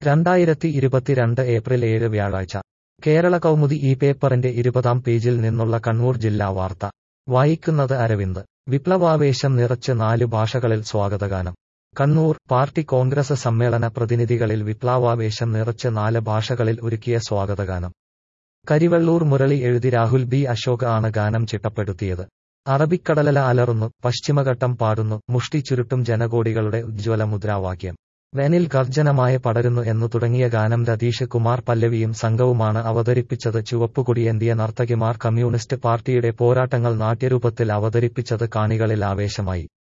രണ്ടായിരത്തി ഇരുപത്തിരണ്ട് ഏപ്രിൽ ഏഴ് വ്യാഴാഴ്ച കേരള കൗമുദി ഈ പേപ്പറിന്റെ ഇരുപതാം പേജിൽ നിന്നുള്ള കണ്ണൂർ ജില്ലാ വാർത്ത വായിക്കുന്നത് അരവിന്ദ് വിപ്ലവാവേശം നിറച്ച് നാല് ഭാഷകളിൽ സ്വാഗതഗാനം കണ്ണൂർ പാർട്ടി കോൺഗ്രസ് സമ്മേളന പ്രതിനിധികളിൽ വിപ്ലവാവേശം നിറച്ച് നാല് ഭാഷകളിൽ ഒരുക്കിയ സ്വാഗതഗാനം കരിവെള്ളൂർ മുരളി എഴുതി രാഹുൽ ബി അശോക് ആണ് ഗാനം ചിട്ടപ്പെടുത്തിയത് അറബിക്കടലല അലറുന്നു പശ്ചിമഘട്ടം പാടുന്നു മുഷ്ടി ചുരുട്ടും ജനകോടികളുടെ ഉജ്ജ്വല മുദ്രാവാക്യം വേനിൽ ഗർജനമായ പടരുന്നു എന്നു തുടങ്ങിയ ഗാനം രതീഷ് കുമാർ പല്ലവിയും സംഘവുമാണ് അവതരിപ്പിച്ചത് ചുവപ്പുകൊടിയേന്തിയ നർത്തകിമാർ കമ്മ്യൂണിസ്റ്റ് പാർട്ടിയുടെ പോരാട്ടങ്ങൾ നാട്യരൂപത്തിൽ അവതരിപ്പിച്ചത് കാണികളിൽ ആവേശമായി